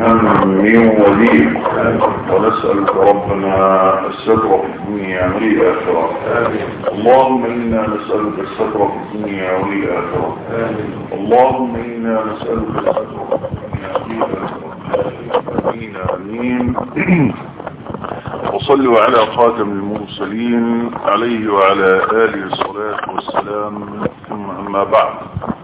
هم وضيق ونسألك ربنا الستر في الدنيا والآخرة اللهم إنا نسألك الستر في الدنيا والآخرة اللهم إنا نسألك الستر في الدنيا والآخرة آمين آمين وصلوا على خاتم المرسلين عليه وعلى آله الصلاة والسلام ثم أما بعد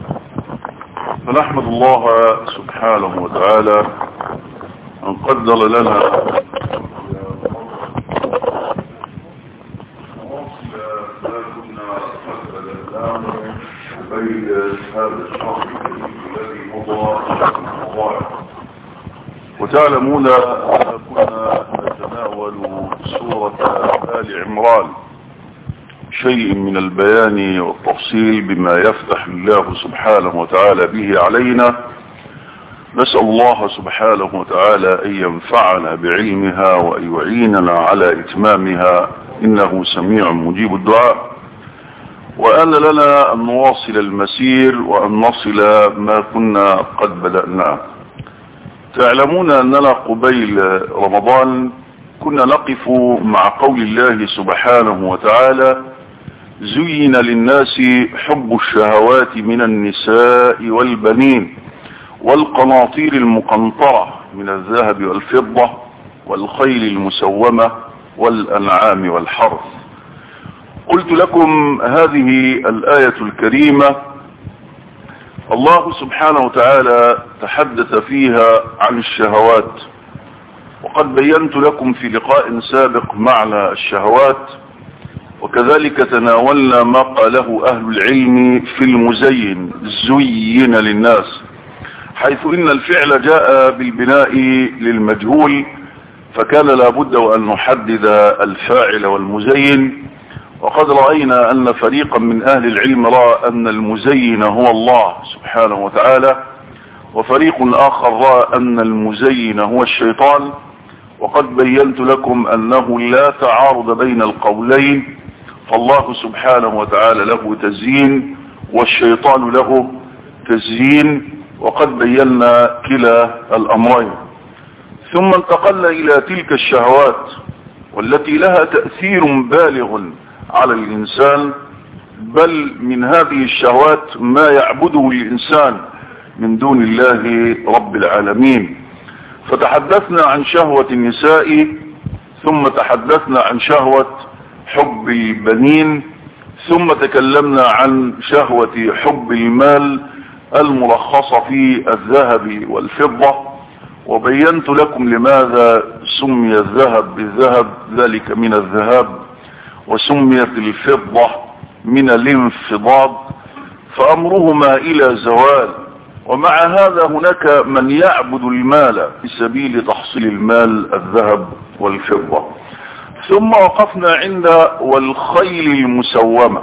فنحمد الله سبحانه وتعالى أن قدر لنا بين هذا الشهر الذي مضى وتعلمون كنا نتناول سورة آل عمران شيء من البيان والتفصيل بما يفتح الله سبحانه وتعالى به علينا نسأل الله سبحانه وتعالى أن ينفعنا بعلمها وأن يعيننا على إتمامها إنه سميع مجيب الدعاء وأن لنا أن نواصل المسير وأن نصل ما كنا قد بدأناه تعلمون أننا قبيل رمضان كنا نقف مع قول الله سبحانه وتعالى زين للناس حب الشهوات من النساء والبنين والقناطير المقنطرة من الذهب والفضة والخيل المسومة والأنعام والحرث قلت لكم هذه الآية الكريمة الله سبحانه وتعالى تحدث فيها عن الشهوات وقد بينت لكم في لقاء سابق معنى الشهوات وكذلك تناولنا ما قاله أهل العلم في المزين زين للناس حيث إن الفعل جاء بالبناء للمجهول فكان لابد وأن نحدد الفاعل والمزين وقد رأينا أن فريقا من أهل العلم رأى أن المزين هو الله سبحانه وتعالى وفريق آخر رأى أن المزين هو الشيطان وقد بينت لكم أنه لا تعارض بين القولين فالله سبحانه وتعالى له تزيين والشيطان له تزيين وقد بينا كلا الأمرين ثم انتقلنا إلى تلك الشهوات والتي لها تأثير بالغ على الإنسان بل من هذه الشهوات ما يعبده الإنسان من دون الله رب العالمين فتحدثنا عن شهوة النساء ثم تحدثنا عن شهوة حب البنين ثم تكلمنا عن شهوة حب المال المرخصة في الذهب والفضة وبينت لكم لماذا سمي الذهب بالذهب ذلك من الذهاب وسميت الفضة من الانفضاض فأمرهما إلى زوال ومع هذا هناك من يعبد المال في سبيل تحصيل المال الذهب والفضة ثم وقفنا عند والخيل المسومة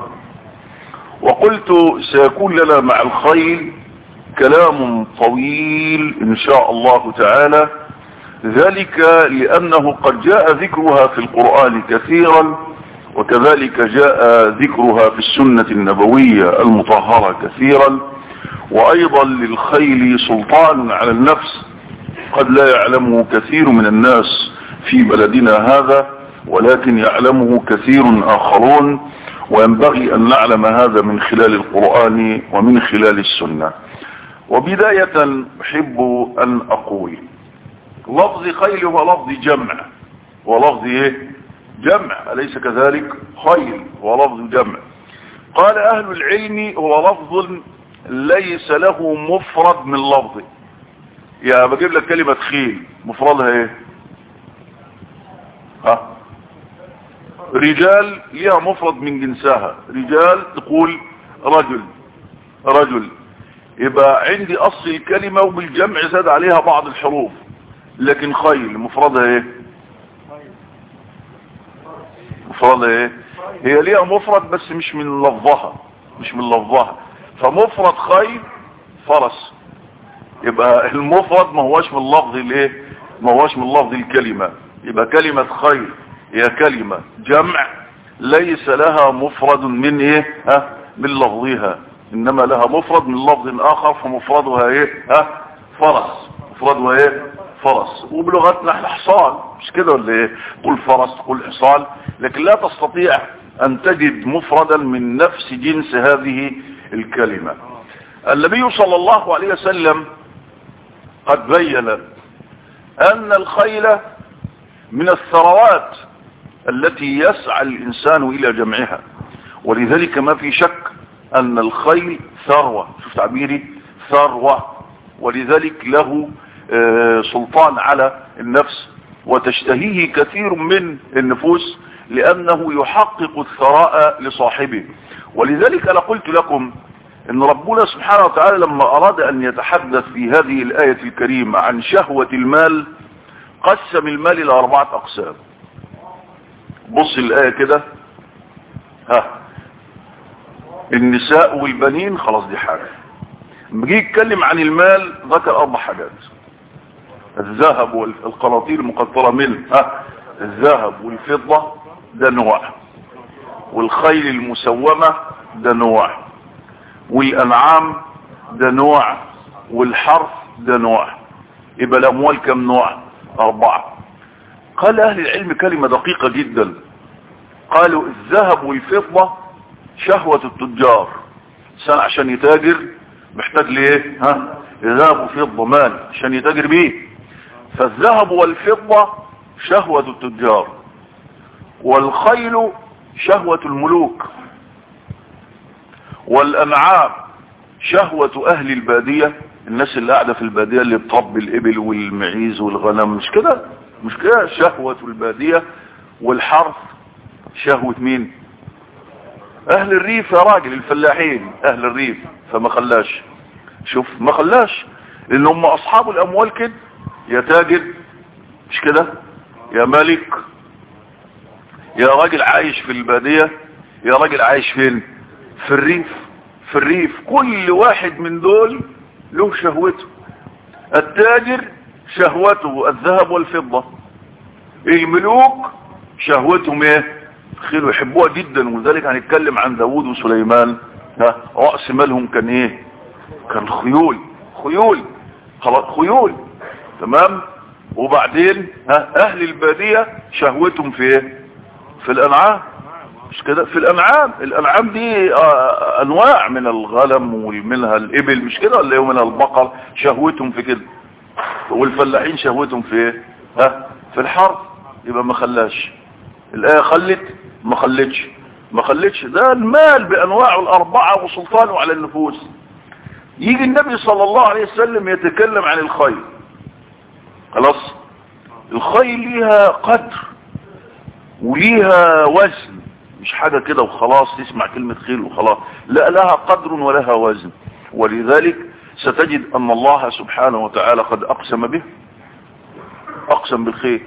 وقلت سيكون لنا مع الخيل كلام طويل إن شاء الله تعالى ذلك لأنه قد جاء ذكرها في القرآن كثيرا وكذلك جاء ذكرها في السنة النبوية المطهرة كثيرا وأيضا للخيل سلطان على النفس قد لا يعلمه كثير من الناس في بلدنا هذا ولكن يعلمه كثير آخرون وينبغي أن نعلم هذا من خلال القرآن ومن خلال السنة وبداية أحب أن أقول لفظ خيل هو لفظ جمع ولفظ إيه؟ جمع أليس كذلك خيل هو لفظ جمع قال أهل العلم هو لفظ ليس له مفرد من لفظه يا بجيب لك كلمة خيل مفردها ايه ها رجال ليها مفرد من جنسها رجال تقول رجل رجل يبقى عندي اصل الكلمة وبالجمع زاد عليها بعض الحروف لكن خيل مفردها ايه مفردها ايه هي ليها مفرد بس مش من لفظها مش من لفظها فمفرد خيل فرس يبقى المفرد ما هوش من لفظ الايه ما هوش من لفظ الكلمة يبقى كلمة خيل هي كلمة جمع ليس لها مفرد من ايه ها من لفظها انما لها مفرد من لفظ اخر فمفردها ايه ها فرس مفردها ايه فرس وبلغتنا احنا حصان مش كده ولا ايه قل فرس قل حصان لكن لا تستطيع ان تجد مفردا من نفس جنس هذه الكلمة النبي صلى الله عليه وسلم قد بين ان الخيل من الثروات التي يسعى الانسان الى جمعها ولذلك ما في شك ان الخيل ثروة شوف تعبيري ثروة ولذلك له سلطان على النفس وتشتهيه كثير من النفوس لانه يحقق الثراء لصاحبه ولذلك انا قلت لكم ان ربنا سبحانه وتعالى لما اراد ان يتحدث في هذه الاية الكريمة عن شهوة المال قسم المال الى اربعة اقسام بص الاية كده ها النساء والبنين خلاص دي حاجة لما جه يتكلم عن المال ذكر اربع حاجات الذهب والقناطير المقطرة منه ها الذهب والفضة ده نوع والخيل المسومة ده نوع والانعام ده نوع والحرف ده نوع يبقى الاموال كم نوع اربعة قال اهل العلم كلمة دقيقة جدا قالوا الذهب والفضة شهوة التجار سنة عشان يتاجر محتاج ليه ها ذهب وفضة مال عشان يتاجر بيه فالذهب والفضة شهوة التجار والخيل شهوة الملوك والانعام شهوة اهل البادية الناس اللي قاعدة في البادية اللي بتربي الابل والمعيز والغنم مش كده مش كده شهوة البادية والحرث شهوة مين اهل الريف يا راجل الفلاحين اهل الريف فما خلاش شوف ما خلاش لان هم اصحاب الاموال كده يا تاجر مش كده يا ملك يا راجل عايش في البادية يا راجل عايش فين في الريف في الريف كل واحد من دول له شهوته التاجر شهوته الذهب والفضة الملوك شهوتهم ايه خيلوا يحبوها جدا ولذلك هنتكلم عن داوود وسليمان ها رأس مالهم كان ايه كان خيول خيول خلاص خيول تمام وبعدين ها اهل البادية شهوتهم في ايه في الانعام مش كده في الانعام الانعام دي آه انواع من الغنم ومنها الابل مش كده ولا منها البقر شهوتهم في كده والفلاحين شهوتهم في ايه ها في الحرب يبقى ما خلاش الايه خلت ما خلتش ما خلتش ده المال بانواعه الاربعه وسلطانه على النفوس يجي النبي صلى الله عليه وسلم يتكلم عن الخيل خلاص الخيل ليها قدر وليها وزن مش حاجة كده وخلاص تسمع كلمة خيل وخلاص لا لها قدر ولها وزن ولذلك ستجد ان الله سبحانه وتعالى قد اقسم به اقسم بالخير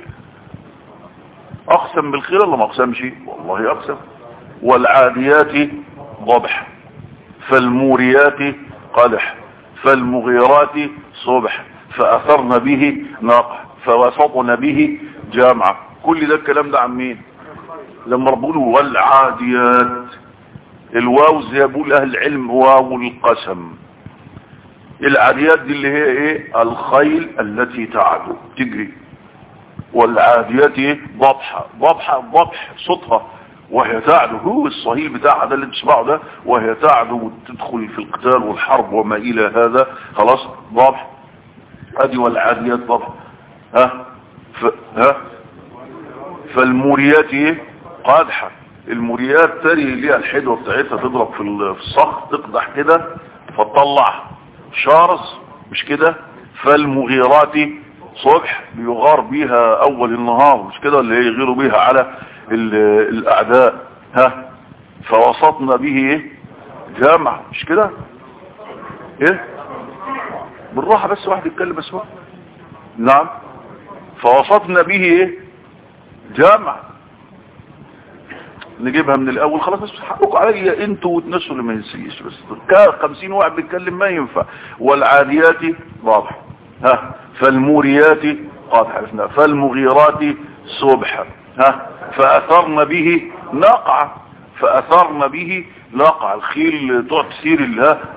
اقسم بالخير ولا ما اقسمش والله اقسم والعاديات ضبح فالموريات قدح فالمغيرات صبح فاثرن به ناقح فوسطن به جامعة كل ده الكلام ده عن مين لما ربنا والعاديات الواو زي بقول اهل العلم واو القسم العاديات دي اللي هي ايه الخيل التي تعدو تجري والعاديات ايه ضبحة ضبحة ضبح صوتها وهي تعدو هو الصهيل بتاعها ده اللي تسمعه ده وهي تعدو وتدخل في القتال والحرب وما الى هذا خلاص ضبح ادي والعاديات ضبح ها ف... ها فالموريات ايه قادحة الموريات تري ليها الحدوة بتاعتها تضرب في الصخر تقدح كده فتطلع شارز مش كده فالمغيرات صبح بيغار بيها اول النهار مش كده اللي يغيروا بيها على الاعداء ها فوسطنا به ايه جامع مش كده ايه بالراحة بس واحد يتكلم بس واحد نعم فوسطنا به ايه جامع نجيبها من الاول خلاص بس حقكم عليا انتوا وتنسوا اللي ما ينسيش بس كان 50 واحد بيتكلم ما ينفع والعاديات واضح ها فالموريات قاضح عرفنا فالمغيرات صبحا ها فاثرن به نقع فاثرن به نقع الخيل تقعد تسير ها ها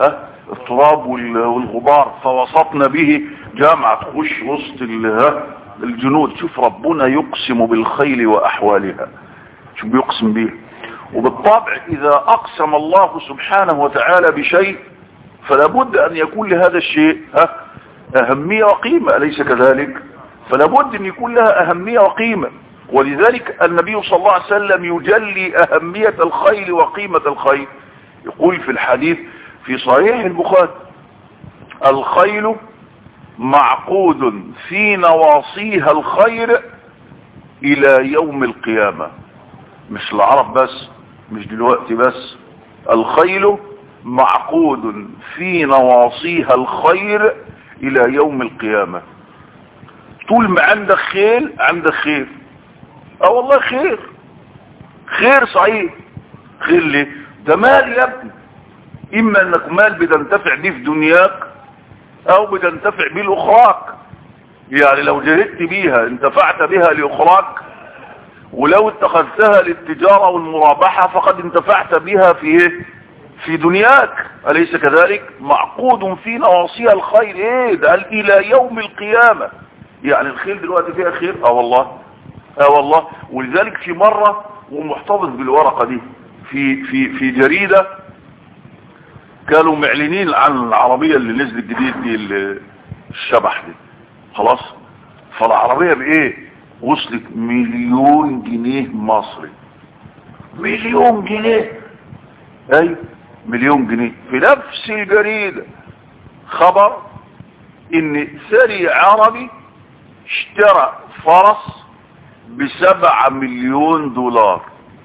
التراب والغبار فوسطنا به جامعة تخش وسط الجنود شوف ربنا يقسم بالخيل وأحوالها شوف بيقسم به وبالطبع إذا أقسم الله سبحانه وتعالى بشيء فلا بد أن يكون لهذا الشيء أهمية وقيمة أليس كذلك فلا بد أن يكون لها أهمية وقيمة ولذلك النبي صلى الله عليه وسلم يجلي أهمية الخيل وقيمة الخيل يقول في الحديث في صحيح البخاري الخيل معقود في نواصيها الخير الى يوم القيامة مش العرب بس مش دلوقتي بس الخيل معقود في نواصيها الخير الى يوم القيامة طول ما عندك خيل عندك خير اه والله خير خير صحيح خير ليه ده مال يا ابني اما انك مال بتنتفع بيه في دنياك او بتنتفع بيه لاخراك يعني لو جهدت بيها انتفعت بها لاخراك ولو اتخذتها للتجارة والمرابحة فقد انتفعت بها في ايه في دنياك أليس كذلك معقود في نواصيها الخير ايه ده قال الى يوم القيامة يعني الخير دلوقتي فيها خير اه والله اه والله ولذلك في مرة ومحتفظ بالورقة دي في في في جريدة كانوا معلنين عن العربية اللي نزلت جديد دي الشبح دي خلاص فالعربية بايه وصلت مليون جنيه مصري مليون جنيه اي مليون جنيه في نفس الجريدة خبر ان ثري عربي اشترى فرس بسبعة مليون دولار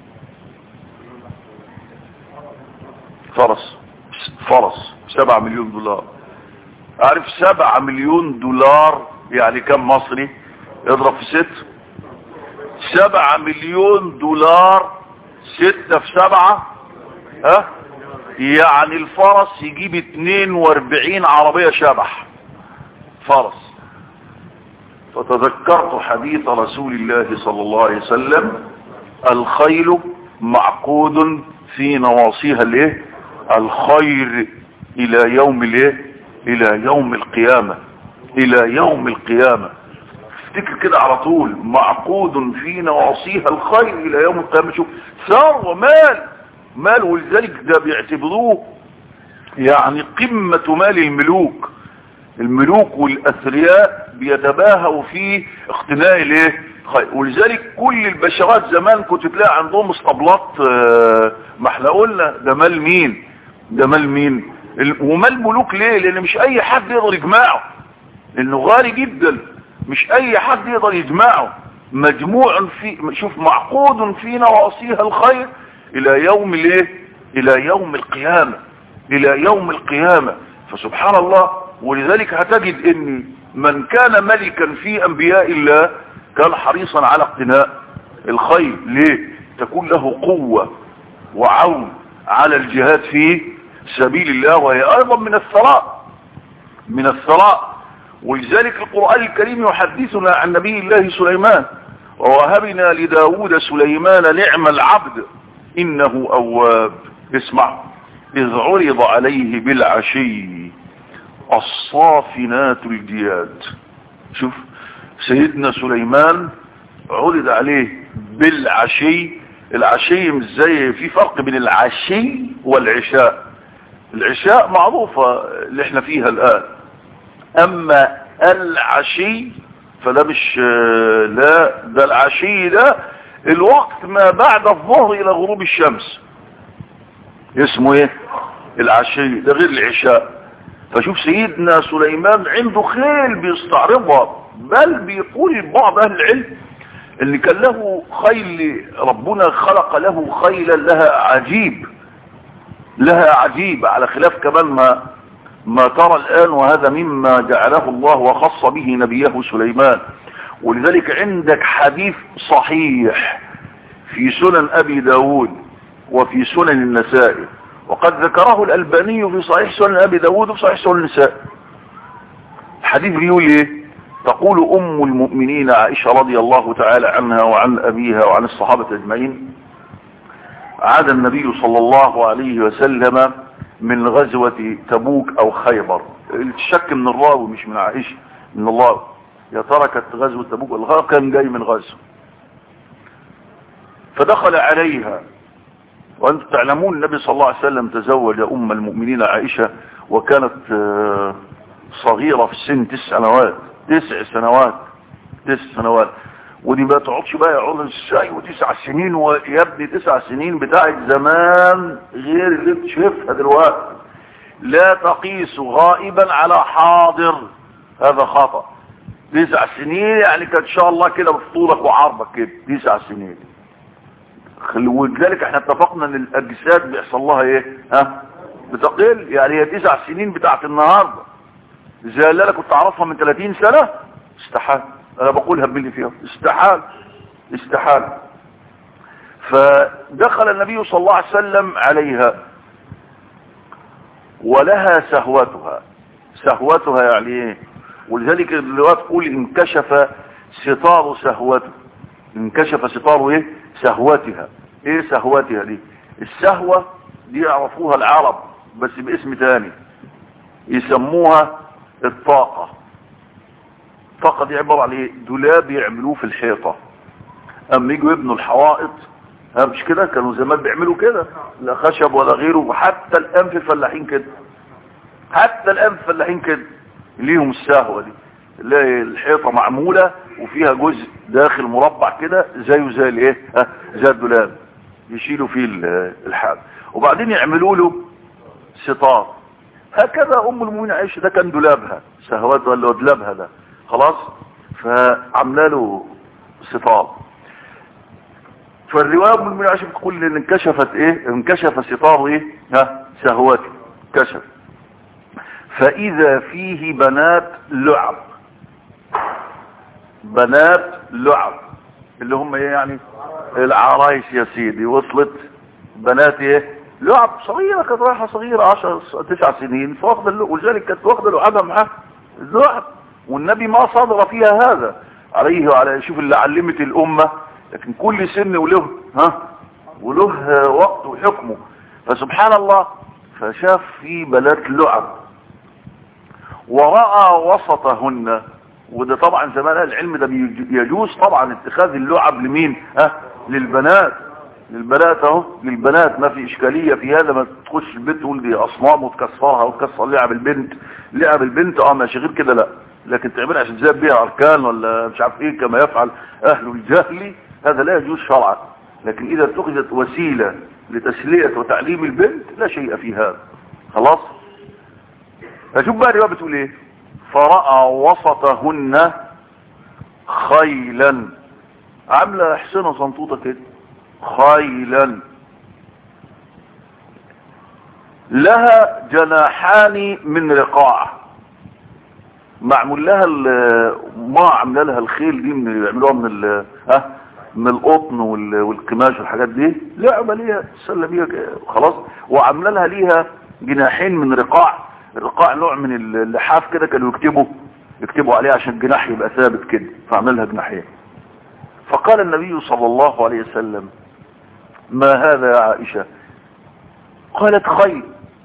فرس فرس سبعة مليون دولار عارف سبعة مليون دولار يعني كم مصري اضرب في ست سبعة مليون دولار ستة في سبعة ها يعني الفرس يجيب اتنين واربعين عربية شبح فرس فتذكرت حديث رسول الله صلى الله عليه وسلم الخيل معقود في نواصيها الايه الخير الى يوم الايه الى يوم القيامة الى يوم القيامة افتكر كده على طول معقود في نواصيها الخير الى يوم القيامة شوف ثروة مال مال ولذلك ده بيعتبروه يعني قمة مال الملوك الملوك والاثرياء بيتباهوا في اقتناء الايه ولذلك كل البشرات زمان كنت تلاقي عندهم اسطبلات ما احنا قلنا ده مال مين ده مال مين ومال ملوك ليه لان مش اي حد يقدر يجمعه لانه غالي جدا مش اي حد يقدر يجمعه مجموع في شوف معقود في نواصيها الخير الى يوم الايه الى يوم القيامة الى يوم القيامة فسبحان الله ولذلك هتجد ان من كان ملكا في انبياء الله كان حريصا على اقتناء الخير ليه تكون له قوة وعون على الجهاد في سبيل الله وهي ايضا من الثراء من الثراء ولذلك القرآن الكريم يحدثنا عن نبي الله سليمان ووهبنا لداود سليمان نعم العبد انه اواب اسمع اذ عرض عليه بالعشي الصافنات الجياد شوف سيدنا سليمان عرض عليه بالعشي العشي مش زي في فرق بين العشي والعشاء العشاء معروفة اللي احنا فيها الآن اما العشي فده مش لا ده العشي ده الوقت ما بعد الظهر الى غروب الشمس اسمه ايه العشي ده غير العشاء فشوف سيدنا سليمان عنده خيل بيستعرضها بل بيقول بعض اهل العلم ان كان له خيل ربنا خلق له خيلا لها عجيب لها عجيب على خلاف كمان ما ما ترى الآن وهذا مما جعله الله وخص به نبيه سليمان ولذلك عندك حديث صحيح في سنن أبي داود وفي سنن النسائي وقد ذكره الألباني في صحيح سنن أبي داود وفي صحيح سنن النسائي الحديث بيقول ايه تقول أم المؤمنين عائشة رضي الله تعالى عنها وعن أبيها وعن الصحابة أجمعين عاد النبي صلى الله عليه وسلم من غزوة تبوك او خيبر الشك من الراوي مش من عائشة من الله يا ترى كانت غزوة تبوك الغار كان جاي من غزو فدخل عليها وانتم تعلمون النبي صلى الله عليه وسلم تزوج ام المؤمنين عائشة وكانت صغيرة في السن تسع سنوات تسع سنوات تسع سنوات ودي ما تقعدش بقى يقعد ازاي وتسع سنين ويا ابني تسع سنين بتاعت زمان غير اللي انت شايفها دلوقتي لا تقيس غائبا على حاضر هذا خطأ تسع سنين يعني كان ان شاء الله كده بطولك وعرضك كده تسع سنين ولذلك احنا اتفقنا ان الاجساد بيحصل لها ايه ها بتقل يعني هي تسع سنين بتاعت النهارده زي اللي انا كنت اعرفها من 30 سنة استحال انا بقولها باللي فيها استحال استحال فدخل النبي صلى الله عليه وسلم عليها ولها سهوتها سهوتها يعني ايه ولذلك الرواية تقول انكشف ستار سهوته انكشف ستار ايه سهوتها ايه سهوتها دي السهوة دي يعرفوها العرب بس باسم تاني يسموها الطاقة الطاقة دي عبارة عن ايه دولاب يعملوه في الحيطة اما يجوا يبنوا الحوائط ها مش كده كانوا زمان بيعملوا كده لا خشب ولا غيره وحتى الان في الفلاحين كده حتى الان في الفلاحين كده ليهم السهوة دي اللي الحيطة معمولة وفيها جزء داخل مربع كده زيه زي الايه ها زي الدولاب يشيلوا فيه الحاجة وبعدين يعملوا له ستار هكذا ام المؤمنين عائشة ده كان دولابها سهواتها اللي هو دولابها ده خلاص فعمنا له ستار فالرواية ام المؤمنين عائشة بتقول ان انكشفت ايه انكشف ستار ايه ها سهواتي كشف فاذا فيه بنات لعب بنات لعب اللي هم ايه يعني العرايس يا سيدي وصلت بنات ايه لعب صغيرة كانت رايحة صغيرة عشر تسع سنين فواخد اللعب ولذلك كانت واخدة لعبها معاه اللعب والنبي ما صدر فيها هذا عليه وعلى شوف اللي علمت الأمة لكن كل سن وله ها وله وقت وحكمه فسبحان الله فشاف في بنات لعب ورأى وسطهن وده طبعا زمان العلم ده يجوز طبعا اتخاذ اللعب لمين ها للبنات للبنات اهو للبنات ما في اشكاليه في هذا ما تخش البيت تقول دي اصنام وتكسرها وتكسر لعب البنت لعب البنت اه ماشي غير كده لا لكن تعملها عشان تزاب بيها اركان ولا مش عارف ايه كما يفعل اهل الجهل هذا لا يجوز شرعا لكن اذا اتخذت وسيله لتسليه وتعليم البنت لا شيء في هذا خلاص فشوف بقى الروايه بتقول ايه فراى وسطهن خيلا عامله حسنه صنطوطه كده خيلا لها جناحان من رقاع معمول لها ما عامله لها الخيل دي من يعملوها من ال ها من القطن والقماش والحاجات دي لعبه ليها تسلى بيها خلاص وعامله لها ليها جناحين من رقاع الرقاع نوع من اللحاف كده كانوا يكتبوا يكتبوا عليه عشان الجناح يبقى ثابت كده فعمل لها جناحين فقال النبي صلى الله عليه وسلم ما هذا يا عائشة قالت خيل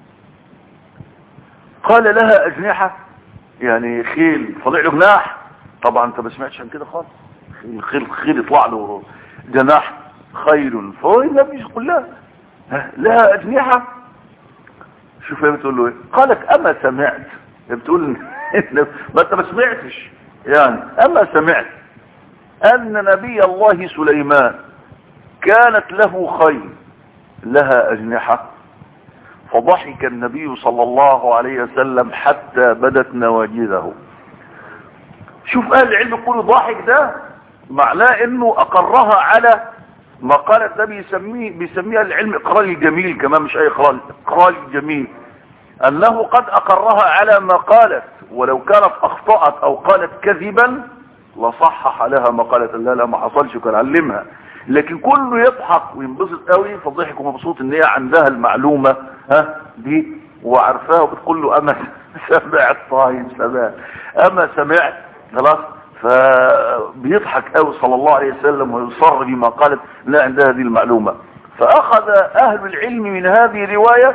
قال لها أجنحة يعني خيل طلع له جناح طبعا انت ما سمعتش عن كده خالص الخيل خيل يطلع له جناح خيل فهو النبي يقول لها لها أجنحة شوف هي بتقول له ايه قالت أما سمعت هي بتقول ما انت ما سمعتش يعني أما سمعت أن نبي الله سليمان كانت له خيل لها أجنحة فضحك النبي صلى الله عليه وسلم حتى بدت نواجذه شوف اهل العلم يقولوا ضاحك ده معناه انه اقرها على ما قال النبي يسميه بيسميها العلم اقرار الجميل كمان مش اي اقرار اقرار الجميل انه قد اقرها على ما قالت ولو كانت اخطأت او قالت كذبا لصحح لها ما قالت لا لا ما حصلش كان علمها لكن كله يضحك وينبسط قوي فضحك ومبسوط ان هي عندها المعلومة ها دي وعارفاها وبتقول له اما سمعت طيب سمعت اما سمعت خلاص فبيضحك قوي صلى الله عليه وسلم ويصر بما قالت لا عندها هذه المعلومة فاخذ اهل العلم من هذه الرواية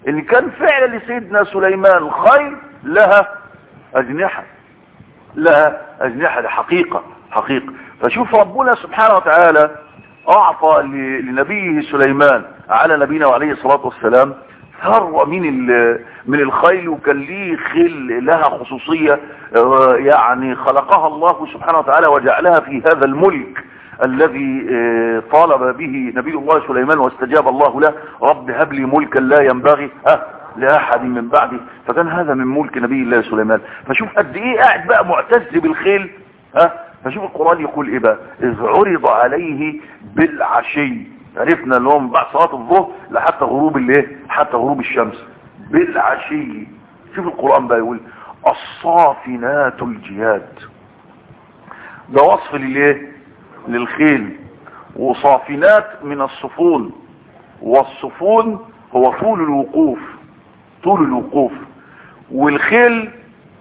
ان كان فعلا لسيدنا سليمان خير لها اجنحة لها اجنحة حقيقة حقيقة فشوف ربنا سبحانه وتعالى اعطى لنبيه سليمان على نبينا وعليه الصلاة والسلام ثروة من من الخيل وكان ليه خيل لها خصوصية يعني خلقها الله سبحانه وتعالى وجعلها في هذا الملك الذي طالب به نبي الله سليمان واستجاب الله له رب هب لي ملكا لا ينبغي أه لأحد من بعدي فكان هذا من ملك نبي الله سليمان فشوف قد ايه قاعد بقى معتز بالخيل ها أه فشوف القرآن يقول ايه بقى اذ عرض عليه بالعشي عرفنا اللي هو من بعد صلاة الظهر لحتى غروب الايه حتى غروب الشمس بالعشي شوف القرآن بقى يقول الصافنات الجياد ده وصف للايه للخيل وصافنات من الصفون والصفون هو طول الوقوف طول الوقوف والخيل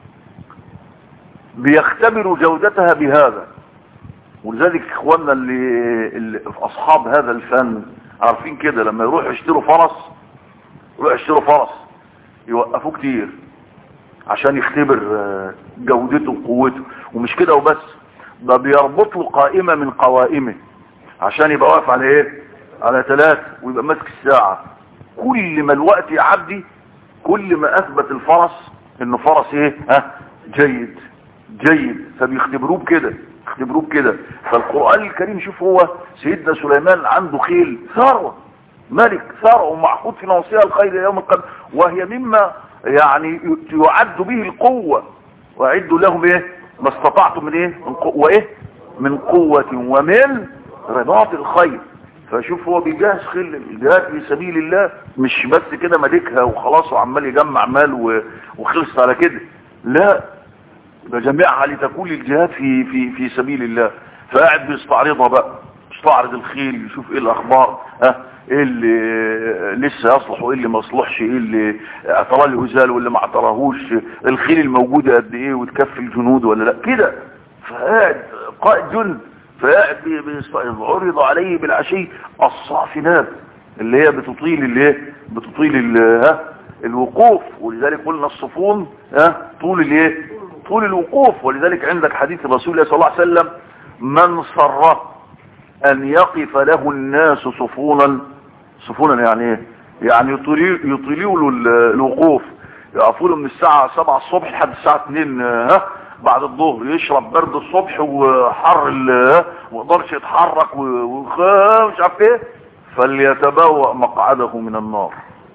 بيختبروا جودتها بهذا ولذلك اخواننا اللي, اللي في اصحاب هذا الفن عارفين كده لما يروحوا يشتروا فرس يروحوا يشتروا فرس يوقفوه كتير عشان يختبر جودته وقوته ومش كده وبس ده بيربط له قائمة من قوائمه عشان يبقى واقف على ايه على ثلاثة ويبقى ماسك الساعة كل ما الوقت يعدي كل ما اثبت الفرس انه فرس ايه ها جيد جيد فبيختبروه بكده يختبروه بكده فالقرآن الكريم شوف هو سيدنا سليمان عنده خيل ثروة ملك ثروة ومحفوظ في نواصيها الخير يوم القيامة وهي مما يعني يعد به القوة واعدوا لهم ايه ما استطعتم من ايه من قوة ايه من قوة ومن رباط الخير فشوف هو بيجهز خيل الجهاد في سبيل الله مش بس كده ملكها وخلاص وعمال يجمع مال وخلص على كده لا بجميعها لتكون الجهاد في في في سبيل الله فقاعد بيستعرضها بقى يستعرض الخيل يشوف ايه الاخبار ها ايه اللي لسه يصلح وايه اللي ما يصلحش ايه اللي اعترى له ازال واللي ما اعتراهوش الخيل الموجوده قد ايه وتكفي الجنود ولا لا كده فقاعد قائد جند فقاعد عرض عليه بالعشي الصافنات اللي هي بتطيل اللي هي بتطيل ها الوقوف ولذلك قلنا الصفون ها طول الايه طول الوقوف ولذلك عندك حديث رسول الله صلى الله عليه وسلم من صره ان يقف له الناس صفونا صفونا يعني ايه يعني يطيلوا له الوقوف يقفوا له من الساعة 7 الصبح لحد الساعة 2 ها بعد الظهر يشرب برد الصبح وحر ما يقدرش يتحرك ومش عارف ايه فليتبوأ مقعده من النار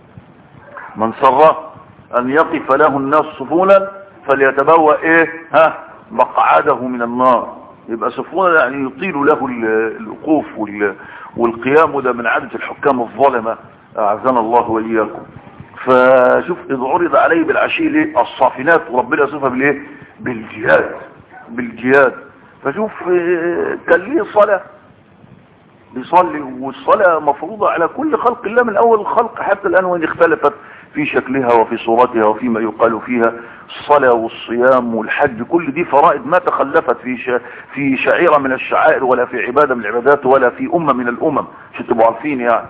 من سره ان يقف له الناس صفونا فليتبوأ ايه ها مقعده من النار يبقى صفونا يعني يطيل له الوقوف والقيام ده من عادة الحكام الظالمة اعزنا الله واياكم فشوف اذ عرض عليه بالعشي ليه الصافنات وربنا يصفها بالايه بالجهاد بالجهاد فشوف كان ليه صلاة بيصلي والصلاة مفروضة على كل خلق الله من اول الخلق حتى الان وان اختلفت في شكلها وفي صورتها وفيما يقال فيها الصلاة والصيام والحج كل دي فرائض ما تخلفت في ش... في شعيرة من الشعائر ولا في عبادة من العبادات ولا في أمة من الأمم عشان تبقوا عارفين يعني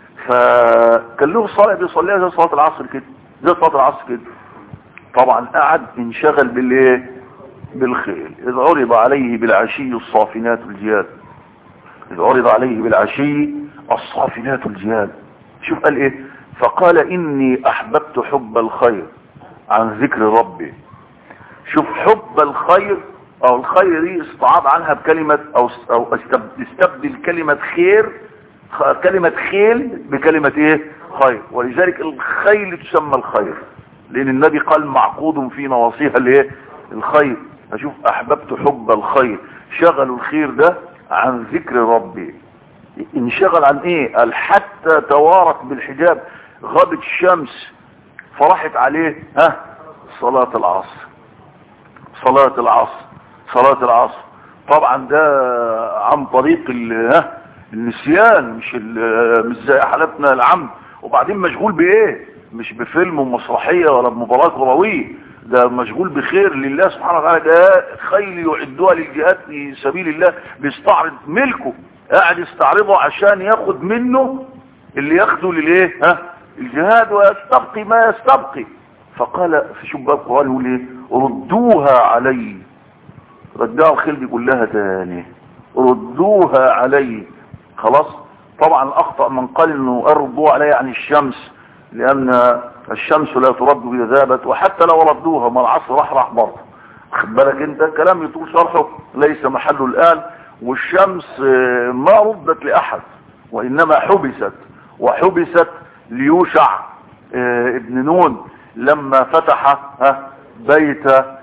فكان له صلاة بيصليها زي صلاة العصر كده زي صلاة العصر كده طبعا قعد انشغل بالايه بالخيل إذ عرض عليه بالعشي الصافنات الجياد إذ عرض عليه بالعشي الصافنات الجياد شوف قال ايه فقال اني احببت حب الخير عن ذكر ربي شوف حب الخير او الخير دي استعاض عنها بكلمة او, أو استبدل كلمة خير كلمة خيل بكلمة ايه خير ولذلك الخيل تسمى الخير لان النبي قال معقود في نواصيها الايه الخير اشوف احببت حب الخير شغلوا الخير ده عن ذكر ربي انشغل عن ايه قال حتى توارت بالحجاب غابت الشمس فرحت عليه ها صلاة العصر صلاة العصر صلاة العصر طبعا ده عن طريق ها النسيان مش مش زي حالتنا العم وبعدين مشغول بايه مش بفيلم ومسرحية ولا بمباراة كروية ده مشغول بخير لله سبحانه وتعالى ده خيل يعدوها للجهاد في سبيل الله بيستعرض ملكه قاعد يستعرضه عشان ياخد منه اللي ياخده للايه ها الجهاد ويستبقي ما يستبقي فقال في شباب قالوا لي ردوها علي ردها الخيل دي كلها تاني ردوها علي خلاص طبعا اخطأ من قال انه ردوها علي عن الشمس لان الشمس لا ترد اذا ذابت وحتى لو ردوها ما العصر راح راح برضه خد بالك انت كلام يطول شرحه ليس محله الان والشمس ما ردت لاحد وانما حبست وحبست ليوشع ابن نون لما فتح بيت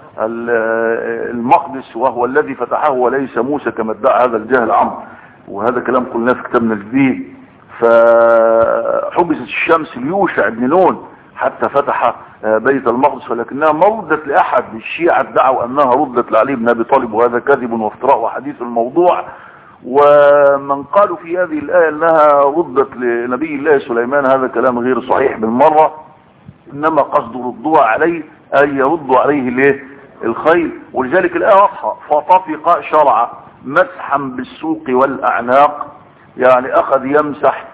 المقدس وهو الذي فتحه وليس موسى كما ادعى هذا الجهل عمرو وهذا كلام قلناه في كتابنا الجديد فحبست الشمس ليوشع ابن نون حتى فتح بيت المقدس ولكنها ما ردت لأحد الشيعة ادعوا أنها ردت لعلي بن أبي طالب وهذا كذب وافتراء وحديث الموضوع ومن قالوا في هذه الآية أنها ردت لنبي الله سليمان هذا كلام غير صحيح بالمرة إنما قصد ردوها عليه أي يردوا عليه ليه الخيل ولذلك الآية واضحة فطفق شرع مسحا بالسوق والأعناق يعني أخذ يمسح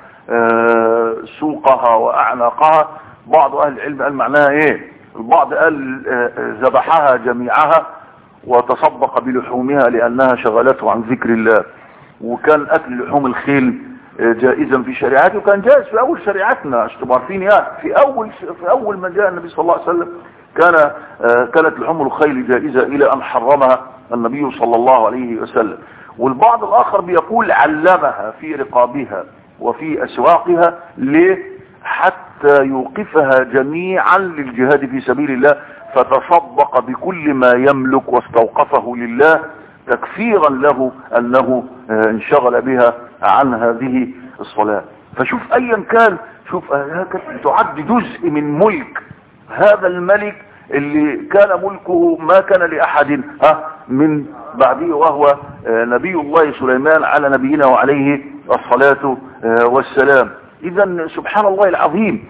سوقها وأعناقها بعض أهل العلم قال معناها إيه البعض قال ذبحها جميعها وتصدق بلحومها لأنها شغلته عن ذكر الله وكان أكل لحوم الخيل جائزا في شريعته وكان جائز في أول شريعتنا عشان تبقوا عارفين يعني في أول في أول ما جاء النبي صلى الله عليه وسلم كان كانت لحوم الخيل جائزة إلى أن حرمها النبي صلى الله عليه وسلم والبعض الآخر بيقول علمها في رقابها وفي أسواقها ليه حتى يوقفها جميعا للجهاد في سبيل الله فتصدق بكل ما يملك واستوقفه لله تكفيرا له أنه انشغل بها عن هذه الصلاة فشوف أيا كان شوف تعد جزء من ملك هذا الملك اللي كان ملكه ما كان لأحد ها من بعده وهو نبي الله سليمان على نبينا وعليه الصلاة والسلام إذا سبحان الله العظيم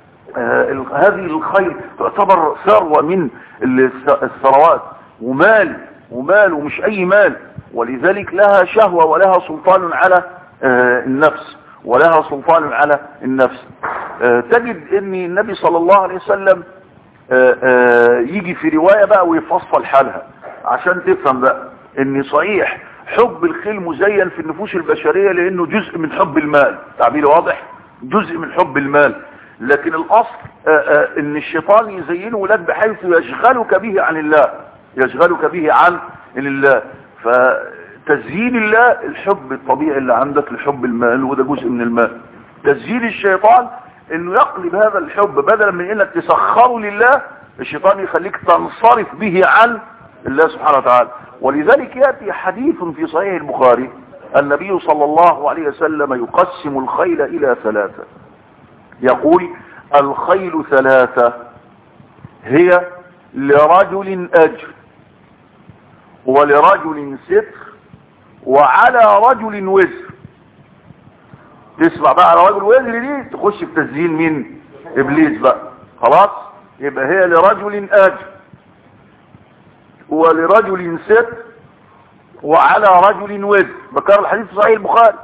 هذه الخير تعتبر ثروة من الثروات ومال ومال ومش أي مال ولذلك لها شهوة ولها سلطان على النفس ولها سلطان على النفس تجد ان النبي صلى الله عليه وسلم يجي في رواية بقى ويفصل حالها عشان تفهم بقى ان صحيح حب الخيل مزين في النفوس البشرية لانه جزء من حب المال تعبير واضح جزء من حب المال لكن الاصل ان الشيطان يزينه لك بحيث يشغلك به عن الله يشغلك به عن الله فتزيين الله الحب الطبيعي اللي عندك لحب المال وده جزء من المال تزيين الشيطان انه يقلب هذا الحب بدلا من انك تسخره لله الشيطان يخليك تنصرف به عن الله سبحانه وتعالى ولذلك يأتي حديث في صحيح البخاري النبي صلى الله عليه وسلم يقسم الخيل الى ثلاثة يقول الخيل ثلاثة هي لرجل اجر ولرجل ستر وعلى رجل وزر تسمع بقى على رجل وزر دي تخش في تسجيل مين ابليس بقى خلاص يبقى هي لرجل اجر ولرجل ستر وعلى رجل وزر بكر الحديث في صحيح البخاري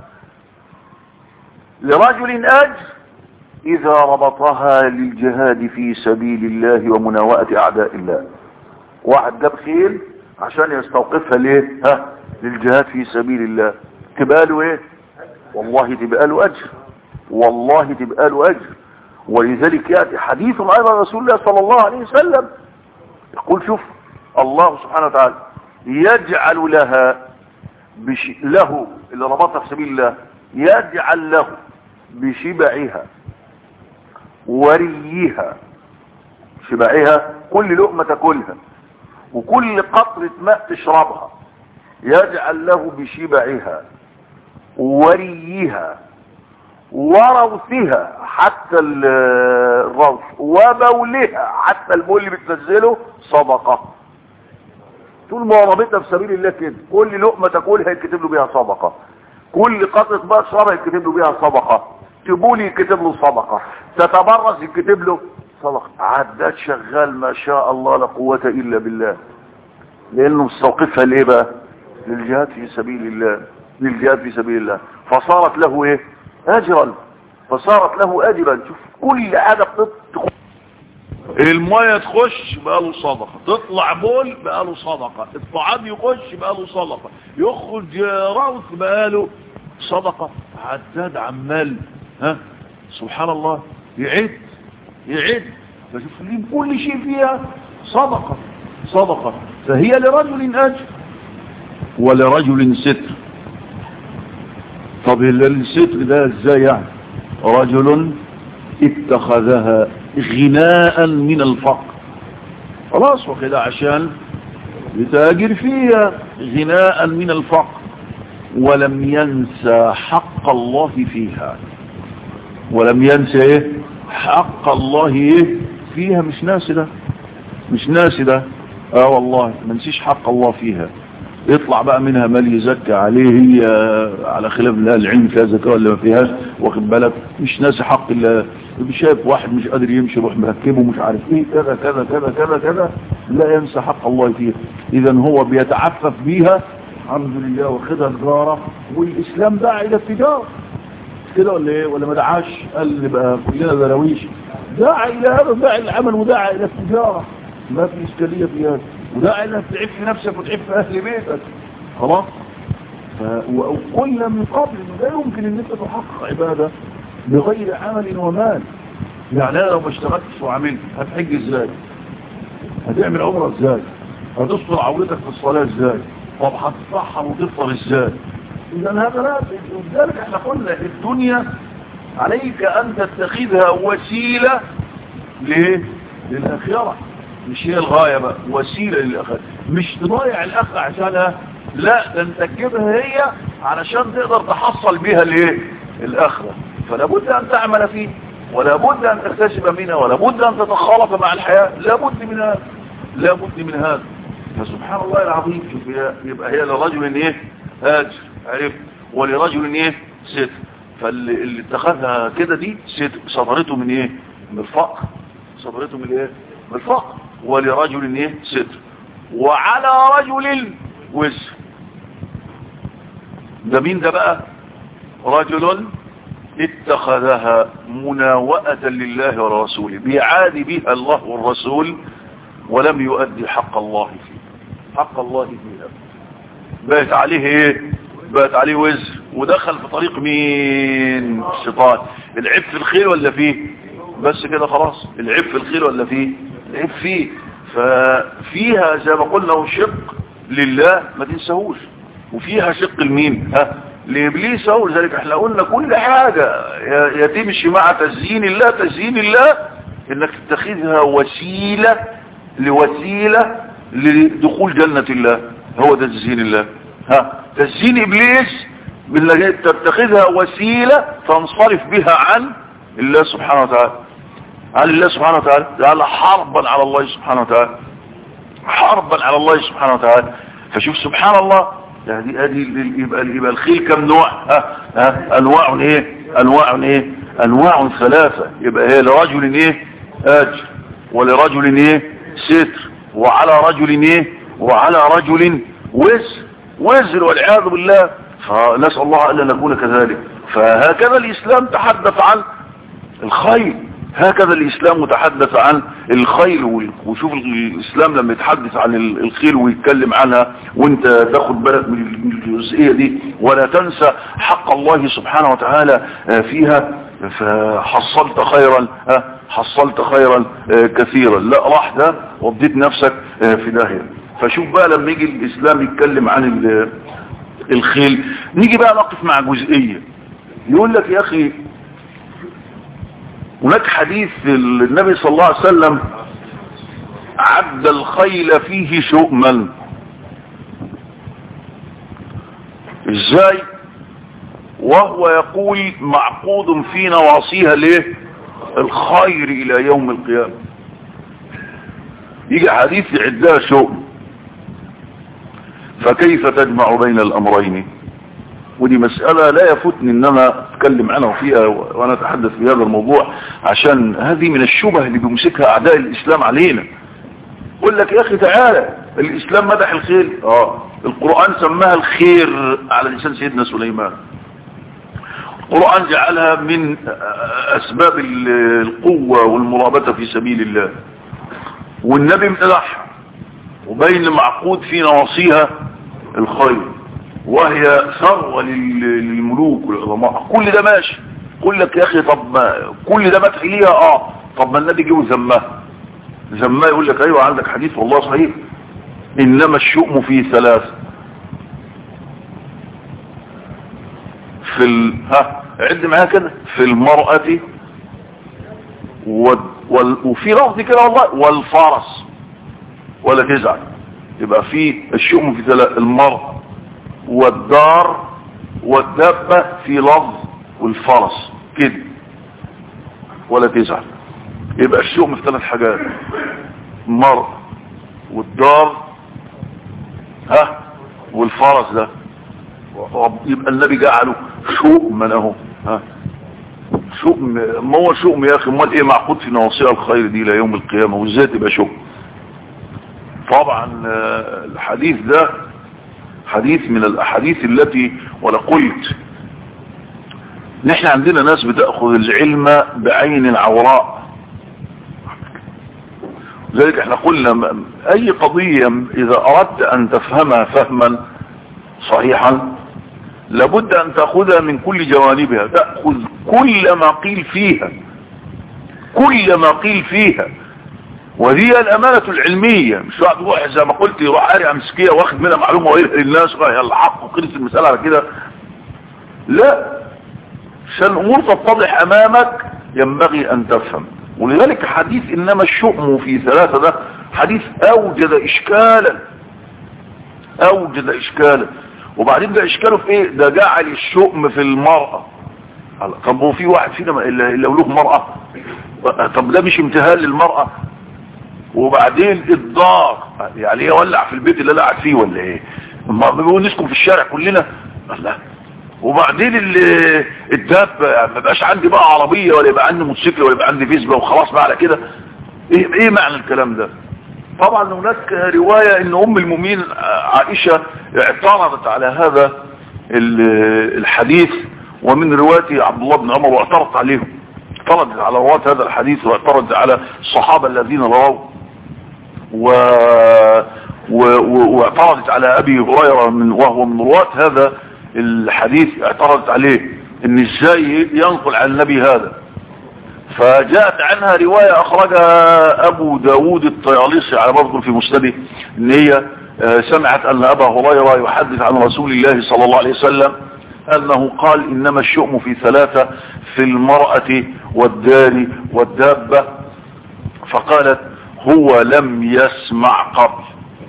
لرجل اجر اذا ربطها للجهاد في سبيل الله ومناوئة اعداء الله واحد جاب خيل عشان يستوقفها ليه ها للجهاد في سبيل الله تبقى له ايه والله تبقى له اجر والله تبقى له اجر ولذلك ياتي حديث ايضا رسول الله صلى الله عليه وسلم يقول شوف الله سبحانه وتعالى يجعل لها بش له اللي ربطها في سبيل الله يجعل له بشبعها وريها شبعها كل لقمة تاكلها وكل قطرة ماء تشربها يجعل له بشبعها وريها وروثها حتى الروث وبولها حتى البول اللي بتنزله صدقة طول ما ربطها في سبيل الله كده كل لقمة تاكلها يتكتب له بيها صدقة كل قطرة ماء تشربها يتكتب له بيها صدقة تبولي يتكتب له صدقة تتبرز يتكتب له صدقة عداد شغال ما شاء الله لا قوة الا بالله لانه مستوقفها ليه بقى للجهاد في سبيل الله للجهاد في سبيل الله فصارت له ايه اجرا فصارت له أجرا شوف كل حاجة بتدخل المية تخش بقى له صدقة تطلع بول بقى له صدقة الطعام يخش بقى له صدقة يخرج روث بقى له صدقة عداد عمال ها سبحان الله يعد يعد فشوف ليه كل شيء فيها صدقة صدقة فهي لرجل أجر ولرجل ستر طب الستر ده ازاي يعني رجل اتخذها غناء من الفقر خلاص وكده عشان يتاجر فيها غناء من الفقر ولم ينسى حق الله فيها ولم ينسى ايه حق الله ايه فيها مش ناسي ده مش ناسي ده اه والله ما نسيش حق الله فيها يطلع بقى منها مال يزكى عليه هي على خلاف الله العلم فيها زكاة ولا ما فيهاش واخد بالك مش ناسي حق الله شايف واحد مش قادر يمشي يروح مركبه مش عارف ايه كذا كذا كذا كذا كذا لا ينسى حق الله فيها اذا هو بيتعفف بيها الحمد لله واخدها تجاره والاسلام دعا الى التجاره كده ولا ايه ولا ما دعاش قال بقى كلنا دراويش دعا الى هذا دعا العمل ودعا الى التجاره ما في اشكاليه في هذا ودعا انك تعب في نفسك وتعب في اهل بيتك خلاص وقلنا من قبل لا يمكن ان انت تحقق عباده بغير عمل ومال يعني انا لو ما اشتغلتش وعملت هتحج ازاي هتعمل عمره ازاي هتستر عورتك في الصلاه ازاي طب هتتطهر وتفطر ازاي اذا هذا لا لذلك احنا قلنا الدنيا عليك ان تتخذها وسيله ليه للاخره مش هي الغاية بقى وسيلة للأخذ مش تضايع الأخ عشانها لا ده انت تجيبها هي علشان تقدر تحصل بها الايه الأخرة فلا بد أن تعمل فيه ولا بد أن تكتسب منها ولا بد أن تتخالف مع الحياة لا بد من هذا لا بد من هذا فسبحان الله العظيم شوف يبقى هي لرجل ايه هاجر عرف ولرجل ايه ستر فاللي اتخذها كده دي ستر صدرته من ايه من الفقر صدرته من ايه من الفقر ولرجل ايه ستر وعلى رجل وزر ده مين ده بقى رجل اتخذها مناوئة لله ورسوله بيعادي بها الله والرسول ولم يؤدي حق الله فيه حق الله فيها بقت عليه ايه بقت عليه وزر ودخل في طريق مين الشيطان العيب في الخير ولا فيه بس كده خلاص العيب في الخير ولا فيه العيب فيه ففيها زي ما قلنا شق لله ما تنساهوش وفيها شق المين ها لابليس اهو لذلك احنا قلنا كل حاجة يتمشي مع تزيين الله تزيين الله انك تتخذها وسيلة لوسيلة لدخول جنة الله هو ده تزيين الله ها تزيين ابليس بالله تتخذها وسيلة تنصرف بها عن الله سبحانه وتعالى عن الله سبحانه وتعالى جعل حربا على الله سبحانه وتعالى حربا على الله سبحانه وتعالى فشوف سبحان الله يعني ادي يبقى يبقى الخيل كم نوع ها ها انواع ايه انواع ايه انواع ثلاثه يبقى هي لرجل ايه اجر ولرجل ايه ستر وعلى رجل ايه وعلى رجل وزر وزر والعياذ بالله فنسال الله الا نكون كذلك فهكذا الاسلام تحدث عن الخير هكذا الإسلام متحدث عن الخير وشوف الإسلام لما يتحدث عن الخير ويتكلم عنها وانت تاخد بالك من الجزئية دي ولا تنسى حق الله سبحانه وتعالى فيها فحصلت خيرا حصلت خيرا كثيرا لا راح ده وضيت نفسك في داهية فشوف بقى لما يجي الإسلام يتكلم عن الخيل نيجي بقى نقف مع جزئية يقول لك يا أخي هناك حديث النبي صلى الله عليه وسلم عد الخيل فيه شؤما ازاي وهو يقول معقود في نواصيها ليه الخير الى يوم القيامة يجي حديث يعدها شؤم فكيف تجمع بين الامرين ودي مسألة لا يفوتني ان انا اتكلم عنها وفيها وانا اتحدث في هذا الموضوع عشان هذه من الشبه اللي بيمسكها اعداء الاسلام علينا يقول لك يا اخي تعالى الاسلام مدح الخير اه القرآن سماها الخير على لسان سيدنا سليمان القرآن جعلها من أسباب القوة والمرابطة في سبيل الله والنبي امتدحها وبين معقود في نواصيها الخير وهي ثروة للملوك والعظماء كل ده ماشي قول لك يا اخي طب ما كل ده مدح ليها اه طب ما النبي جه وذمها ذمها يقول لك ايوه عندك حديث والله صحيح انما الشؤم في ثلاث في ال... ها عد معايا كده في المرأة و... وال... وفي لفظ كده والله والفرس ولا تزعل يبقى في الشؤم في ثلاث المرأة والدار والدابة في لفظ والفرس كده ولا تزعل يبقى الشؤم في ثلاث حاجات المرأة والدار ها والفرس ده يبقى النبي جعله شؤما اهو ها شؤم ما هو شؤم يا اخي امال ايه معقود في نواصي الخير دي ليوم القيامه وازاي تبقى شؤم طبعا الحديث ده حديث من الاحاديث التي ولا قلت نحن عندنا ناس بتأخذ العلم بعين العوراء لذلك احنا قلنا اي قضية اذا اردت ان تفهمها فهما صحيحا لابد ان تأخذها من كل جوانبها تأخذ كل ما قيل فيها كل ما قيل فيها وهي الامانة العلمية مش واحد روح زي ما قلت يروح قاري امسكية واخد منها معلومة ويلقى للناس يلا حق وقلت المسألة على كده لا عشان الامور تتضح امامك ينبغي ان تفهم ولذلك حديث انما الشؤم في ثلاثة ده حديث اوجد اشكالا اوجد اشكالا وبعدين ده اشكاله في ايه ده جعل الشؤم في المرأة طب هو في واحد فينا الا له مرأة طب ده مش امتهان للمرأة وبعدين الدار يعني يولع في البيت اللي قاعد فيه ولا ايه ما بيقول نسكن في الشارع كلنا لا وبعدين الدابة يعني ما بقاش عندي بقى عربية ولا يبقى عندي موتوسيكل ولا يبقى عندي فيسبا وخلاص بقى على كده ايه ايه معنى الكلام ده طبعا هناك رواية ان ام المؤمنين عائشة اعترضت على هذا الحديث ومن رواية عبد الله بن عمر واعترضت عليهم اعترضت على رواة هذا الحديث واعترضت على الصحابة الذين رووا و واعترضت على ابي هريرة من وهو من رواة هذا الحديث اعترضت عليه ان ازاي ينقل عن النبي هذا فجاءت عنها رواية اخرجها ابو داود الطياليسي على برضه في مسنده ان هي سمعت ان ابا هريرة يحدث عن رسول الله صلى الله عليه وسلم انه قال انما الشؤم في ثلاثة في المرأة والدار والدابة فقالت هو لم يسمع قبل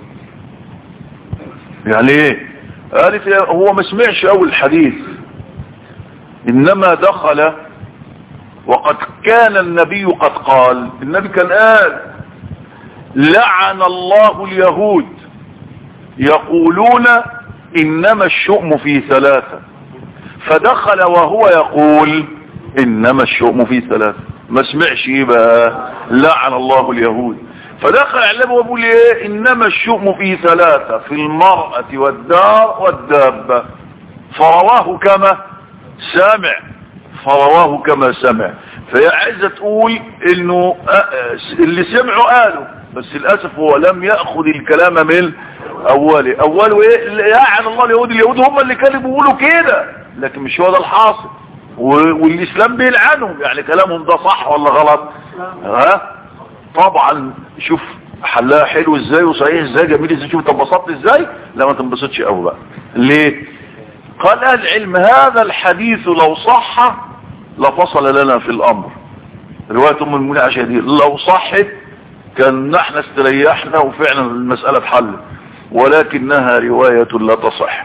يعني ايه قالت هو ما سمعش اول الحديث انما دخل وقد كان النبي قد قال النبي كان قال لعن الله اليهود يقولون انما الشؤم في ثلاثة فدخل وهو يقول انما الشؤم في ثلاثة ما سمعش ايه بقى لعن الله اليهود فدخل علمه ويقول ايه انما الشؤم في ثلاثة في المرأة والدار والدابة فرواه كما سامع فرواه كما سمع فهي عايزة تقول انه اللي سمعوا قالوا بس للأسف هو لم يأخذ الكلام من اوله اوله ايه لعن الله اليهود اليهود هم اللي كانوا بيقولوا كده لكن مش هو ده الحاصل والاسلام بيلعنهم يعني كلامهم ده صح ولا غلط ها طبعا شوف حلها حلو ازاي وصحيح ازاي جميل ازاي شوف انبسطت ازاي لا ما تنبسطش قوي بقى ليه قال اهل العلم هذا الحديث لو صح لفصل لنا في الامر رواية ام المؤمنين عائشة دي لو صحت كان نحن استريحنا وفعلا المسألة اتحلت ولكنها رواية لا تصح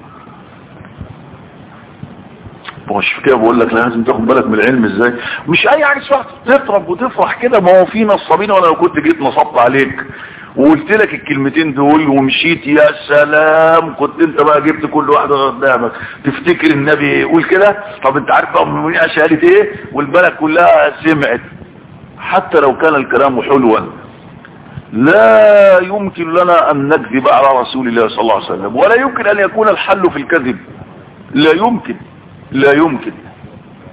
مش كده بقول لك لازم تاخد بالك من العلم ازاي مش اي حاجه اسمها تطرب وتفرح كده ما هو في نصابين وانا لو كنت جيت نصبت عليك وقلت لك الكلمتين دول ومشيت يا سلام كنت انت بقى جبت كل واحده قدامك تفتكر النبي يقول كده طب انت عارف بقى من عشان قالت ايه والبلد كلها سمعت حتى لو كان الكلام حلوا لا يمكن لنا ان نكذب على رسول الله صلى الله عليه وسلم ولا يمكن ان يكون الحل في الكذب لا يمكن لا يمكن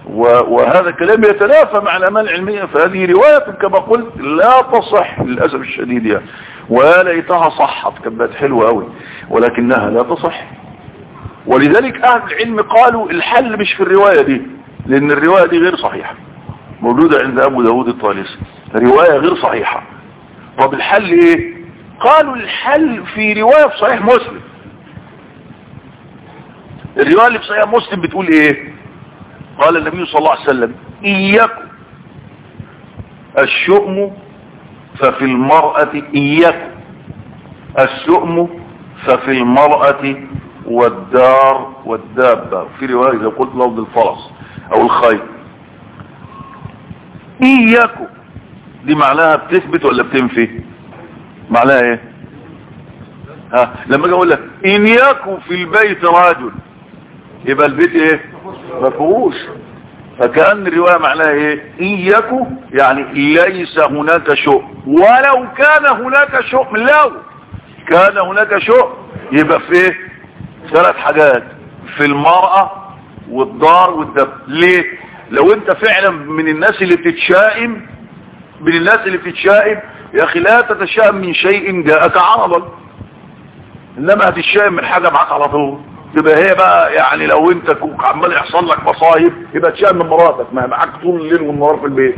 وهذا كلام يتنافى مع الأمان العلمية فهذه رواية كما قلت لا تصح للأسف الشديد يعني ويا ليتها صحت كانت حلوة قوي ولكنها لا تصح ولذلك أهل العلم قالوا الحل مش في الرواية دي لأن الرواية دي غير صحيحة موجودة عند أبو داود الطالسي رواية غير صحيحة طب الحل ايه قالوا الحل في رواية في صحيح مسلم الرواية اللي في صحيح مسلم بتقول ايه قال النبي صلى الله عليه وسلم اياكم الشؤم ففي المرأة اياكم الشؤم ففي المرأة والدار والدابة في رواية إذا قلت لفظ الفرس او الخيل اياكم دي معناها بتثبت ولا بتنفي معناها ايه ها لما اجي اقول لك ان يكن في البيت رجل يبقى البيت ايه ما فيهوش فكأن الرواية معناها ايه ان يكن يعني ليس هناك شؤم ولو كان هناك شؤم لو كان هناك شؤم يبقى في ايه ثلاث حاجات في المرأة والدار والدب ليه لو انت فعلا من الناس اللي بتتشائم من الناس اللي بتتشائم يا اخي لا تتشائم من شيء جاءك عرضا انما هتتشائم من حاجة معاك على طول تبقى هي بقى يعني لو انت كوك عمال يحصل لك مصايب يبقى تشائم من مراتك ما معاك طول الليل والنهار في البيت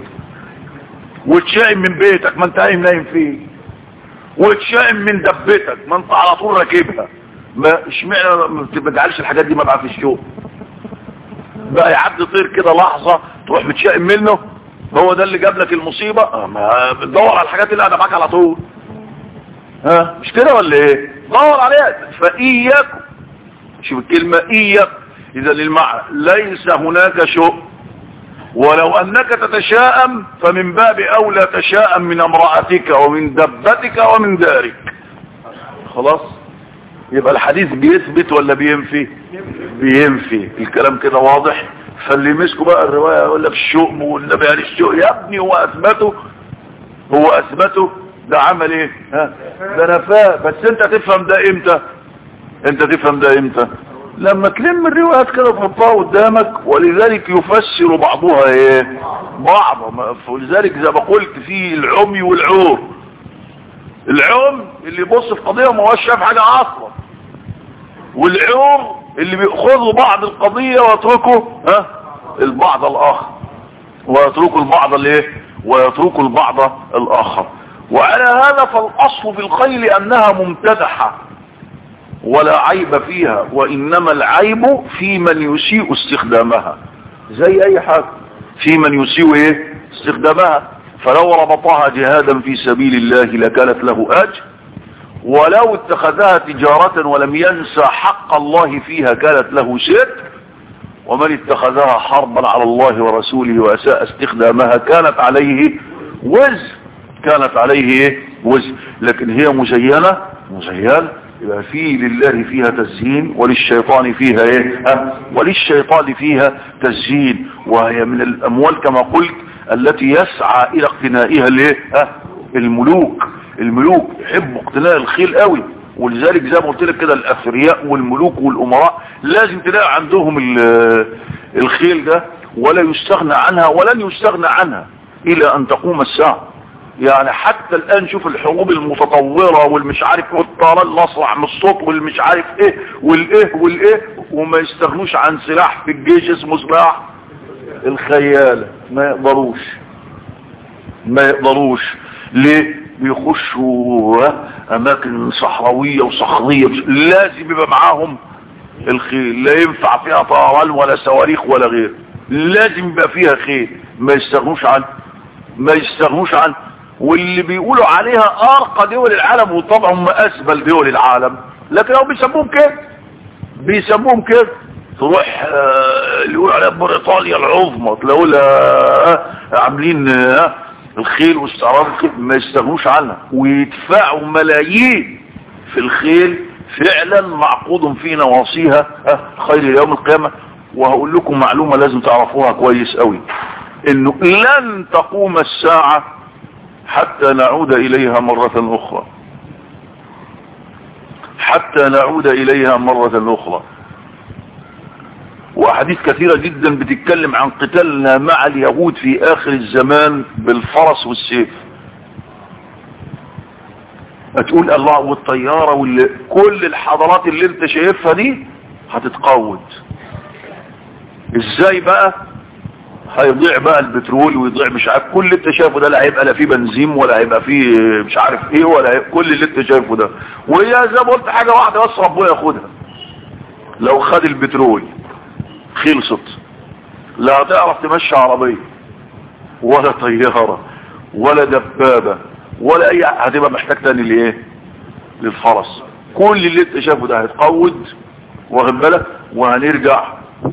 وتشائم من بيتك ما انت قايم نايم فيه وتشائم من دبتك ما انت على طول راكبها ما اشمعنى ما بتجعلش الحاجات دي ما بقى في الشغل بقى يعدي طير كده لحظة تروح متشائم منه هو ده اللي جاب لك المصيبة اه ما بتدور على الحاجات اللي قاعده معاك على طول ها مش كده ولا ايه دور عليها فاياكم شوف الكلمة اياكم اذا للمعنى ليس هناك شؤم ولو انك تتشائم فمن باب اولى تشائم من امرأتك ومن دبتك ومن دارك خلاص يبقى الحديث بيثبت ولا بينفي بينفي الكلام كده واضح فاللي مسكوا بقى الرواية يقول لك الشؤم والنبي قال الشؤم يا ابني هو اثبته هو اثبته ده عمل ايه ها ده نفاه بس انت تفهم ده امتى انت تفهم ده امتى لما تلم الروايات كده تحطها قدامك ولذلك يفسر بعضها ايه بعض ولذلك زي ما قلت في العمي والعور العم اللي يبص في قضية ما هوش شاف حاجة اصلا والعور اللي بيأخذوا بعض القضية ويتركوا ها البعض الاخر ويتركوا البعض الايه ويتركوا البعض الاخر وعلى هذا فالاصل في الخيل انها ممتدحة ولا عيب فيها وانما العيب في من يسيء استخدامها زي اي حاجة في من يسيء ايه استخدامها فلو ربطها جهادا في سبيل الله لكانت له اجر ولو اتخذها تجارة ولم ينسى حق الله فيها كانت له ستر ومن اتخذها حربا على الله ورسوله واساء استخدامها كانت عليه وزر كانت عليه وزر لكن هي مزينة مزينة يبقى في لله فيها تزيين وللشيطان فيها ايه أه؟ وللشيطان فيها تزيين وهي من الاموال كما قلت التي يسعى الى اقتنائها الايه أه؟ الملوك الملوك يحبوا اقتناء الخيل قوي ولذلك زي ما قلت لك كده الاثرياء والملوك والامراء لازم تلاقي عندهم الخيل ده ولا يستغنى عنها ولن يستغنى عنها الى ان تقوم الساعه يعني حتى الان شوف الحروب المتطورة والمش عارف والطيران الاصلع من الصوت والمش عارف ايه والايه والايه وما يستغنوش عن سلاح في الجيش اسمه سلاح الخيالة ما يقدروش ما يقدروش ليه بيخشوا اماكن صحراوية وصخرية لازم يبقى معاهم الخيل لا ينفع فيها طيران ولا صواريخ ولا غير لازم يبقى فيها خيل ما يستغنوش عنه ما يستغنوش عنه واللي بيقولوا عليها ارقى دول العالم وطبعا هم اسبل دول العالم لكن هم بيسموهم كده بيسموهم كده تروح آه اللي يقولوا عليها بريطانيا العظمى تلاقوا لها عاملين آه الخيل واستعراض الخيل ما يستغنوش عنها ويدفعوا ملايين في الخيل فعلا معقود في نواصيها آه خير يوم القيامة وهقول لكم معلومة لازم تعرفوها كويس قوي انه لن تقوم الساعة حتى نعود اليها مرة اخرى حتى نعود اليها مرة اخرى واحاديث كثيرة جدا بتتكلم عن قتالنا مع اليهود في اخر الزمان بالفرس والسيف هتقول الله والطيارة واللي كل الحضارات اللي انت شايفها دي هتتقود ازاي بقى هيضيع بقى البترول ويضيع مش عارف كل اللي انت شايفه ده لا هيبقى لا فيه بنزين ولا هيبقى فيه مش عارف ايه ولا هيبقى كل اللي انت شايفه ده وهي زي ما قلت حاجة واحدة بس ربنا ياخدها لو خد البترول خلصت لا هتعرف تمشي عربية ولا طيارة ولا دبابة ولا اي هتبقى محتاج تاني لايه للفرس كل اللي انت شايفه ده هيتقود واخد بالك وهنرجع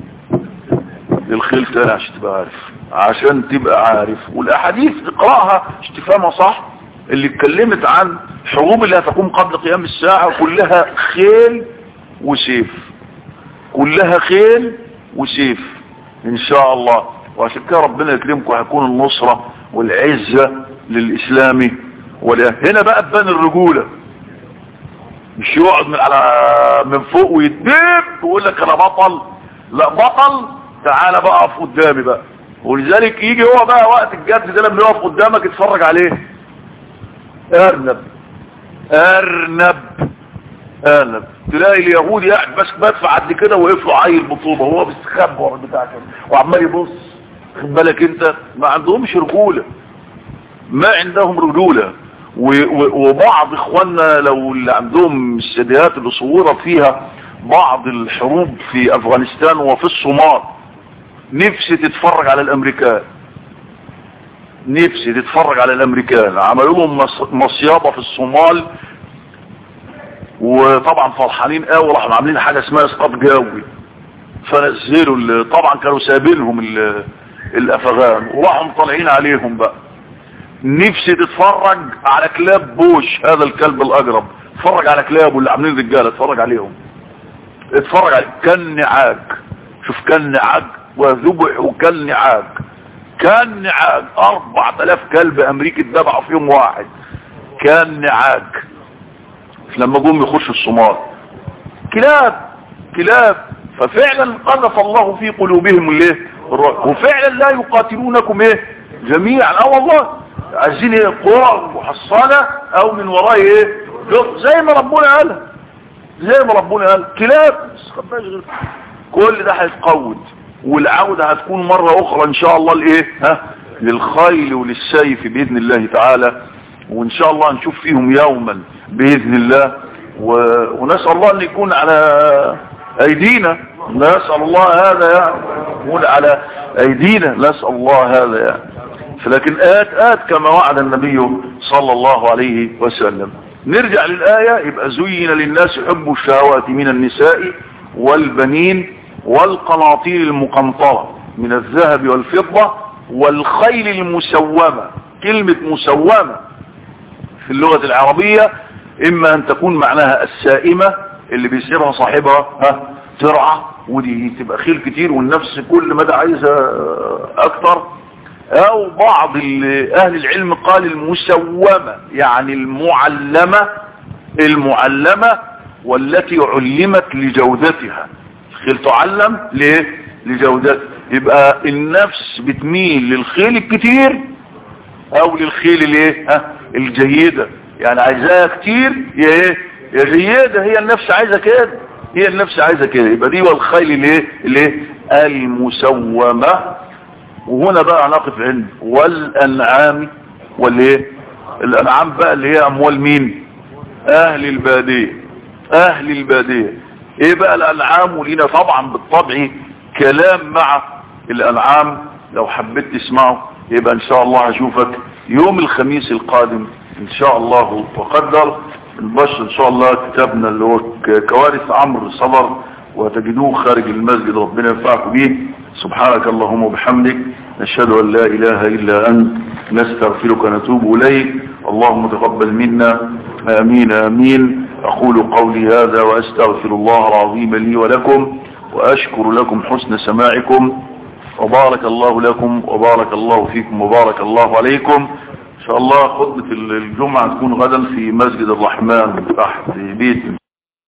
للخيل تاني عشان تبقى عارف عشان تبقى عارف والاحاديث اقراها عشان تفهمها صح اللي اتكلمت عن حروب اللي هتقوم قبل قيام الساعة كلها خيل وسيف كلها خيل وسيف ان شاء الله وعشان كده ربنا يكرمكم هيكون النصرة والعزة للاسلامي ولا هنا بقى تبان الرجولة مش يقعد من على من فوق ويتدب ويقول لك انا بطل لا بطل تعالى بقى اقف قدامي بقى ولذلك يجي هو بقى وقت الجد ده لما يقف قدامك اتفرج عليه ارنب ارنب ارنب تلاقي اليهودي قاعد ماسك مدفع قد كده وقف له عيل بطوبه هو بيستخبى ورا البتاع كده وعمال يبص خد بالك انت ما عندهمش رجوله ما عندهم رجوله وبعض اخواننا لو اللي عندهم السيديات اللي صورة فيها بعض الحروب في افغانستان وفي الصومال نفسي تتفرج على الامريكان نفسي تتفرج على الامريكان عملوا لهم مصيابة في الصومال وطبعا فرحانين قوي راحوا عاملين حاجة اسمها اسقاط جوي فنزلوا طبعا كانوا سابينهم الافغان وراحوا طالعين عليهم بقى نفسي تتفرج على كلاب بوش هذا الكلب الاجرب اتفرج على كلابه اللي عاملين رجاله اتفرج عليهم اتفرج على كان نعاج شوف كان نعاج وذبح وكان نعاج كان نعاج 4000 كلب امريكي اتذبحوا في يوم واحد كان نعاج لما جم يخشوا الصومال كلاب كلاب ففعلا قذف الله في قلوبهم الايه وفعلا لا يقاتلونكم ايه جميعا اه والله عايزين ايه قرى محصنة او من وراء ايه زي ما ربنا قال زي ما ربنا قال كلاب كل ده هيتقود والعودة هتكون مرة اخرى ان شاء الله لايه ها للخيل وللسيف باذن الله تعالى وان شاء الله نشوف فيهم يوما باذن الله و... ونسأل الله ان يكون على ايدينا نسأل الله هذا يعني يكون على ايدينا نسأل الله هذا يعني لكن آت آت كما وعد النبي صلى الله عليه وسلم نرجع للآية يبقى زين للناس حب الشهوات من النساء والبنين والقناطير المقنطرة من الذهب والفضة والخيل المسومة كلمة مسومة في اللغة العربية إما أن تكون معناها السائمة اللي بيسيرها صاحبها ها ترعى ودي تبقى خيل كتير والنفس كل مدى عايزة أكتر او بعض اهل العلم قال المسومة يعني المعلمة المعلمة والتي علمت لجودتها الخيل تعلم ليه لجودتها يبقى النفس بتميل للخيل الكتير او للخيل الايه ها الجيدة يعني عايزاها كتير يا ايه يا جيدة هي النفس عايزة كده هي النفس عايزة كده يبقى دي والخيل الايه الايه المسومة وهنا بقى نقف عند والانعام والايه الانعام بقى اللي هي اموال مين اهل البادية اهل البادية ايه بقى الانعام ولينا طبعا بالطبع كلام مع الانعام لو حبيت تسمعه يبقى ان شاء الله هشوفك يوم الخميس القادم ان شاء الله وقدر نبشر ان شاء الله كتابنا اللي هو كوارث عمرو صبر وتجدوه خارج المسجد ربنا ينفعكم به سبحانك اللهم وبحمدك نشهد أن لا إله إلا أنت نستغفرك ونتوب إليك اللهم تقبل منا آمين آمين أقول قولي هذا وأستغفر الله العظيم لي ولكم وأشكر لكم حسن سماعكم وبارك الله لكم وبارك الله فيكم وبارك الله عليكم إن شاء الله خطبة الجمعة تكون غدا في مسجد الرحمن تحت بيت